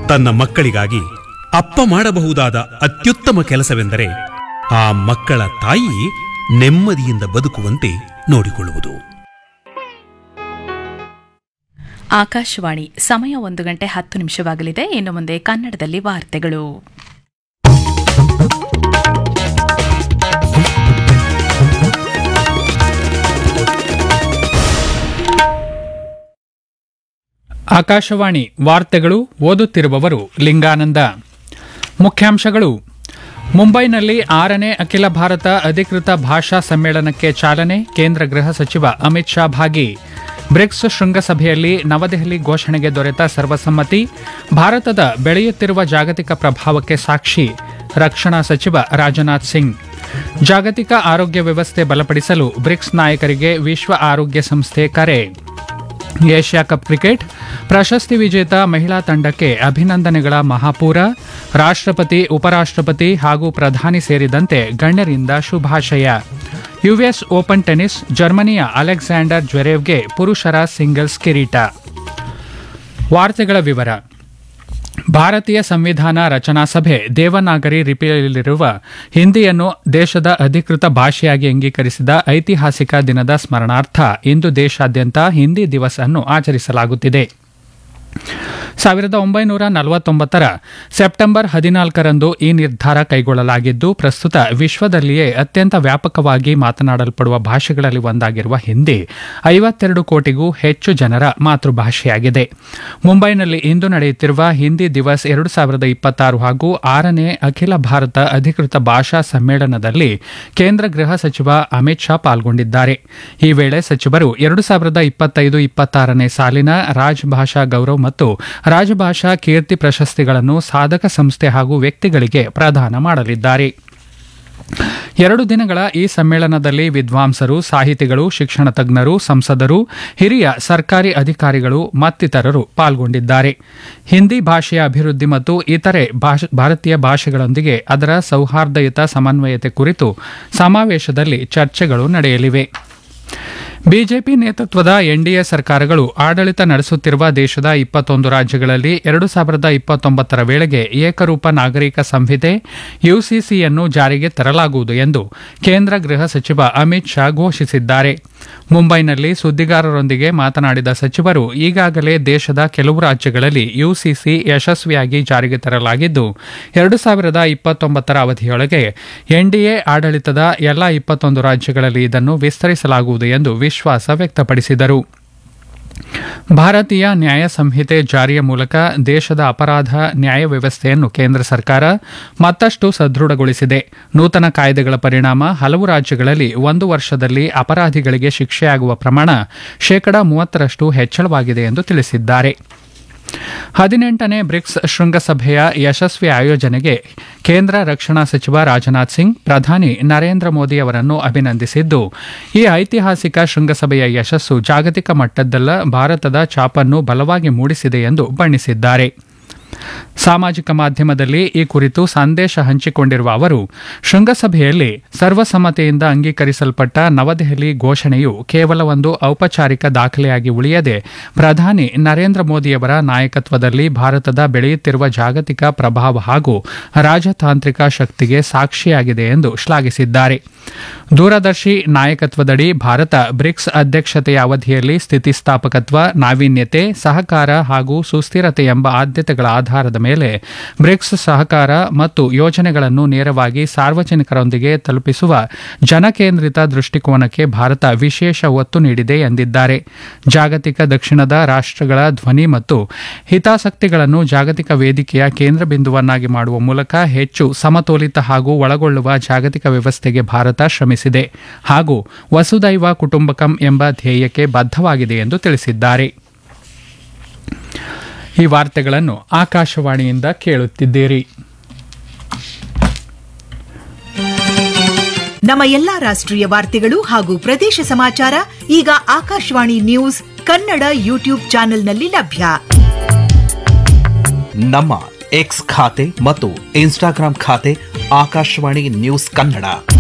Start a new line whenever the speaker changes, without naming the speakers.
ತನ್ನ ಮಕ್ಕಳಿಗಾಗಿ ಅಪ್ಪ ಮಾಡಬಹುದಾದ ಅತ್ಯುತ್ತಮ ಕೆಲಸವೆಂದರೆ ಆ ಮಕ್ಕಳ ತಾಯಿ ನೆಮ್ಮದಿಯಿಂದ ಬದುಕುವಂತೆ ನೋಡಿಕೊಳ್ಳುವುದು
ಆಕಾಶವಾಣಿ ಸಮಯ ಒಂದು ಗಂಟೆ ಹತ್ತು ನಿಮಿಷವಾಗಲಿದೆ ಇನ್ನು ಮುಂದೆ ಕನ್ನಡದಲ್ಲಿ ವಾರ್ತೆಗಳು
ಆಕಾಶವಾಣಿ ವಾರ್ತೆಗಳು ಓದುತ್ತಿರುವವರು ಲಿಂಗಾನಂದ ಮುಖ್ಯಾಂಶಗಳು ಮುಂಬೈನಲ್ಲಿ ಆರನೇ ಅಖಿಲ ಭಾರತ ಅಧಿಕೃತ ಭಾಷಾ ಸಮ್ಮೇಳನಕ್ಕೆ ಚಾಲನೆ ಕೇಂದ್ರ ಗೃಹ ಸಚಿವ ಅಮಿತ್ ಶಾ ಭಾಗಿ ಬ್ರಿಕ್ಸ್ ಶೃಂಗಸಭೆಯಲ್ಲಿ ನವದೆಹಲಿ ಘೋಷಣೆಗೆ ದೊರೆತ ಸರ್ವಸಮ್ಮತಿ ಭಾರತದ ಬೆಳೆಯುತ್ತಿರುವ ಜಾಗತಿಕ ಪ್ರಭಾವಕ್ಕೆ ಸಾಕ್ಷಿ ರಕ್ಷಣಾ ಸಚಿವ ರಾಜನಾಥ್ ಸಿಂಗ್ ಜಾಗತಿಕ ಆರೋಗ್ಯ ವ್ಯವಸ್ಥೆ ಬಲಪಡಿಸಲು ಬ್ರಿಕ್ಸ್ ನಾಯಕರಿಗೆ ವಿಶ್ವ ಆರೋಗ್ಯ ಸಂಸ್ಥೆ ಕರೆ ಏಷ್ಯಾ ಕಪ್ ಕ್ರಿಕೆಟ್ ಪ್ರಶಸ್ತಿ ವಿಜೇತ ಮಹಿಳಾ ತಂಡಕ್ಕೆ ಅಭಿನಂದನೆಗಳ ಮಹಾಪೂರ ರಾಷ್ಟ್ರಪತಿ ಉಪರಾಷ್ಟ್ರಪತಿ ಹಾಗೂ ಪ್ರಧಾನಿ ಸೇರಿದಂತೆ ಗಣ್ಯರಿಂದ ಶುಭಾಶಯ ಯುಎಸ್ ಓಪನ್ ಟೆನಿಸ್ ಜರ್ಮನಿಯ ಅಲೆಕ್ಸಾಂಡರ್ ಜ್ವೆರೇವ್ಗೆ ಪುರುಷರ ಸಿಂಗಲ್ಸ್ ಕಿರೀಟ ವಾರ್ತೆಗಳ ವಿವರ ಭಾರತೀಯ ಸಂವಿಧಾನ ರಚನಾ ಸಭೆ ದೇವನಾಗರಿ ಲಿಪಿಯಲ್ಲಿರುವ ಹಿಂದಿಯನ್ನು ದೇಶದ ಅಧಿಕೃತ ಭಾಷೆಯಾಗಿ ಅಂಗೀಕರಿಸಿದ ಐತಿಹಾಸಿಕ ದಿನದ ಸ್ಮರಣಾರ್ಥ ಇಂದು ದೇಶಾದ್ಯಂತ ಹಿಂದಿ ದಿವಸ್ ಅನ್ನು ಆಚರಿಸಲಾಗುತ್ತಿದೆ ಸಾವಿರದ ಒಂಬೈನೂರ ನಲವತ್ತೊಂಬತ್ತರ ಸೆಪ್ಟೆಂಬರ್ ಹದಿನಾಲ್ಕರಂದು ಈ ನಿರ್ಧಾರ ಕೈಗೊಳ್ಳಲಾಗಿದ್ದು ಪ್ರಸ್ತುತ ವಿಶ್ವದಲ್ಲಿಯೇ ಅತ್ಯಂತ ವ್ಯಾಪಕವಾಗಿ ಮಾತನಾಡಲ್ಪಡುವ ಭಾಷೆಗಳಲ್ಲಿ ಒಂದಾಗಿರುವ ಹಿಂದಿ ಐವತ್ತೆರಡು ಕೋಟಿಗೂ ಹೆಚ್ಚು ಜನರ ಮಾತೃಭಾಷೆಯಾಗಿದೆ ಮುಂಬೈನಲ್ಲಿ ಇಂದು ನಡೆಯುತ್ತಿರುವ ಹಿಂದಿ ದಿವಸ್ ಎರಡು ಸಾವಿರದ ಇಪ್ಪತ್ತಾರು ಹಾಗೂ ಆರನೇ ಅಖಿಲ ಭಾರತ ಅಧಿಕೃತ ಭಾಷಾ ಸಮ್ಮೇಳನದಲ್ಲಿ ಕೇಂದ್ರ ಗೃಹ ಸಚಿವ ಅಮಿತ್ ಶಾ ಪಾಲ್ಗೊಂಡಿದ್ದಾರೆ ಈ ವೇಳೆ ಸಚಿವರು ಎರಡು ಸಾವಿರದ ಇಪ್ಪತ್ತೈದು ಇಪ್ಪತ್ತಾರನೇ ಸಾಲಿನ ರಾಜಭಾಷಾ ಗೌರವ್ ಮತ್ತು ರಾಜಭಾಷಾ ಕೀರ್ತಿ ಪ್ರಶಸ್ತಿಗಳನ್ನು ಸಾಧಕ ಸಂಸ್ಥೆ ಹಾಗೂ ವ್ಯಕ್ತಿಗಳಿಗೆ ಪ್ರದಾನ ಮಾಡಲಿದ್ದಾರೆ ಎರಡು ದಿನಗಳ ಈ ಸಮ್ಮೇಳನದಲ್ಲಿ ವಿದ್ವಾಂಸರು ಸಾಹಿತಿಗಳು ಶಿಕ್ಷಣ ತಜ್ಞರು ಸಂಸದರು ಹಿರಿಯ ಸರ್ಕಾರಿ ಅಧಿಕಾರಿಗಳು ಮತ್ತಿತರರು ಪಾಲ್ಗೊಂಡಿದ್ದಾರೆ ಹಿಂದಿ ಭಾಷೆಯ ಅಭಿವೃದ್ಧಿ ಮತ್ತು ಇತರೆ ಭಾರತೀಯ ಭಾಷೆಗಳೊಂದಿಗೆ ಅದರ ಸೌಹಾರ್ದಯುತ ಸಮನ್ವಯತೆ ಕುರಿತು ಸಮಾವೇಶದಲ್ಲಿ ಚರ್ಚೆಗಳು ನಡೆಯಲಿವೆ ಬಿಜೆಪಿ ನೇತೃತ್ವದ ಎನ್ಡಿಎ ಸರ್ಕಾರಗಳು ಆಡಳಿತ ನಡೆಸುತ್ತಿರುವ ದೇಶದ ಇಪ್ಪತ್ತೊಂದು ರಾಜ್ಯಗಳಲ್ಲಿ ಎರಡು ಸಾವಿರದ ಇಪ್ಪತ್ತೊಂಬತ್ತರ ವೇಳೆಗೆ ಏಕರೂಪ ನಾಗರಿಕ ಸಂಹಿತೆ ಯುಸಿಸಿಯನ್ನು ಜಾರಿಗೆ ತರಲಾಗುವುದು ಎಂದು ಕೇಂದ್ರ ಗೃಹ ಸಚಿವ ಅಮಿತ್ ಶಾ ಘೋಷಿಸಿದ್ದಾರೆ ಮುಂಬೈನಲ್ಲಿ ಸುದ್ದಿಗಾರರೊಂದಿಗೆ ಮಾತನಾಡಿದ ಸಚಿವರು ಈಗಾಗಲೇ ದೇಶದ ಕೆಲವು ರಾಜ್ಯಗಳಲ್ಲಿ ಯುಸಿಸಿ ಯಶಸ್ವಿಯಾಗಿ ಜಾರಿಗೆ ತರಲಾಗಿದ್ದು ಎರಡು ಸಾವಿರದ ಇಪ್ಪತ್ತೊಂಬತ್ತರ ಅವಧಿಯೊಳಗೆ ಎನ್ಡಿಎ ಆಡಳಿತದ ಎಲ್ಲಾ ಇಪ್ಪತ್ತೊಂದು ರಾಜ್ಯಗಳಲ್ಲಿ ಇದನ್ನು ವಿಸ್ತರಿಸಲಾಗುವುದು ಎಂದು ವಿಶ್ವಾಸ ವ್ಯಕ್ತಪಡಿಸಿದರು ಭಾರತೀಯ ನ್ಯಾಯ ಸಂಹಿತೆ ಜಾರಿಯ ಮೂಲಕ ದೇಶದ ಅಪರಾಧ ನ್ಯಾಯ ವ್ಯವಸ್ಥೆಯನ್ನು ಕೇಂದ್ರ ಸರ್ಕಾರ ಮತ್ತಷ್ಟು ಸದೃಢಗೊಳಿಸಿದೆ ನೂತನ ಕಾಯ್ದೆಗಳ ಪರಿಣಾಮ ಹಲವು ರಾಜ್ಯಗಳಲ್ಲಿ ಒಂದು ವರ್ಷದಲ್ಲಿ ಅಪರಾಧಿಗಳಿಗೆ ಶಿಕ್ಷೆಯಾಗುವ ಪ್ರಮಾಣ ಶೇಕಡಾ ಮೂವತ್ತರಷ್ಟು ಹೆಚ್ಚಳವಾಗಿದೆ ಎಂದು ತಿಳಿಸಿದ್ದಾರೆ ಹದಿನೆಂಟನೇ ಬ್ರಿಕ್ಸ್ ಶೃಂಗಸಭೆಯ ಯಶಸ್ವಿ ಆಯೋಜನೆಗೆ ಕೇಂದ್ರ ರಕ್ಷಣಾ ಸಚಿವ ರಾಜನಾಥ್ ಸಿಂಗ್ ಪ್ರಧಾನಿ ನರೇಂದ್ರ ಮೋದಿ ಅವರನ್ನು ಅಭಿನಂದಿಸಿದ್ದು ಈ ಐತಿಹಾಸಿಕ ಶೃಂಗಸಭೆಯ ಯಶಸ್ಸು ಜಾಗತಿಕ ಮಟ್ಟದಲ್ಲ ಭಾರತದ ಛಾಪನ್ನು ಬಲವಾಗಿ ಮೂಡಿಸಿದೆ ಎಂದು ಬಣ್ಣಿಸಿದ್ದಾರೆ ಸಾಮಾಜಿಕ ಮಾಧ್ಯಮದಲ್ಲಿ ಈ ಕುರಿತು ಸಂದೇಶ ಹಂಚಿಕೊಂಡಿರುವ ಅವರು ಶೃಂಗಸಭೆಯಲ್ಲಿ ಸರ್ವಸಮ್ಮತೆಯಿಂದ ಅಂಗೀಕರಿಸಲ್ಪಟ್ಟ ನವದೆಹಲಿ ಘೋಷಣೆಯು ಕೇವಲ ಒಂದು ಔಪಚಾರಿಕ ದಾಖಲೆಯಾಗಿ ಉಳಿಯದೆ ಪ್ರಧಾನಿ ನರೇಂದ್ರ ಮೋದಿಯವರ ನಾಯಕತ್ವದಲ್ಲಿ ಭಾರತದ ಬೆಳೆಯುತ್ತಿರುವ ಜಾಗತಿಕ ಪ್ರಭಾವ ಹಾಗೂ ರಾಜತಾಂತ್ರಿಕ ಶಕ್ತಿಗೆ ಸಾಕ್ಷಿಯಾಗಿದೆ ಎಂದು ಶ್ಲಾಘಿಸಿದ್ದಾರೆ ದೂರದರ್ಶಿ ನಾಯಕತ್ವದಡಿ ಭಾರತ ಬ್ರಿಕ್ಸ್ ಅಧ್ಯಕ್ಷತೆಯ ಅವಧಿಯಲ್ಲಿ ಸ್ಥಿತಿಸ್ಥಾಪಕತ್ವ ನಾವೀನ್ಯತೆ ಸಹಕಾರ ಹಾಗೂ ಸುಸ್ಥಿರತೆ ಎಂಬ ಆದ್ಯತೆಗಳ ಆಧಾರದ ಮೇಲೆ ಬ್ರಿಕ್ಸ್ ಸಹಕಾರ ಮತ್ತು ಯೋಜನೆಗಳನ್ನು ನೇರವಾಗಿ ಸಾರ್ವಜನಿಕರೊಂದಿಗೆ ತಲುಪಿಸುವ ಜನಕೇಂದ್ರಿತ ದೃಷ್ಟಿಕೋನಕ್ಕೆ ಭಾರತ ವಿಶೇಷ ಒತ್ತು ನೀಡಿದೆ ಎಂದಿದ್ದಾರೆ ಜಾಗತಿಕ ದಕ್ಷಿಣದ ರಾಷ್ಟ್ರಗಳ ಧ್ವನಿ ಮತ್ತು ಹಿತಾಸಕ್ತಿಗಳನ್ನು ಜಾಗತಿಕ ವೇದಿಕೆಯ ಕೇಂದ್ರ ಬಿಂದುವನ್ನಾಗಿ ಮಾಡುವ ಮೂಲಕ ಹೆಚ್ಚು ಸಮತೋಲಿತ ಹಾಗೂ ಒಳಗೊಳ್ಳುವ ಜಾಗತಿಕ ವ್ಯವಸ್ಥೆಗೆ ಭಾರತ ಶ್ರಮಿಸಿದೆ ಹಾಗೂ ವಸುದೈವ ಕುಟುಂಬಕಂ ಎಂಬ ಧ್ಯೇಯಕ್ಕೆ ಬದ್ಧವಾಗಿದೆ ಎಂದು ತಿಳಿಸಿದ್ದಾರೆ ಈ ವಾರ್ತೆಗಳನ್ನು ಆಕಾಶವಾಣಿಯಿಂದ ಕೇಳುತ್ತಿದ್ದೀರಿ
ನಮ್ಮ ಎಲ್ಲಾ ರಾಷ್ಟ್ರೀಯ ವಾರ್ತೆಗಳು ಹಾಗೂ ಪ್ರದೇಶ ಸಮಾಚಾರ ಈಗ ಆಕಾಶವಾಣಿ ನ್ಯೂಸ್ ಕನ್ನಡ ಯೂಟ್ಯೂಬ್ ಚಾನೆಲ್ನಲ್ಲಿ ಲಭ್ಯ
ನಮ್ಮ ಎಕ್ಸ್ ಖಾತೆ ಮತ್ತು ಇನ್ಸ್ಟಾಗ್ರಾಂ ಖಾತೆ ಆಕಾಶವಾಣಿ ನ್ಯೂಸ್ ಕನ್ನಡ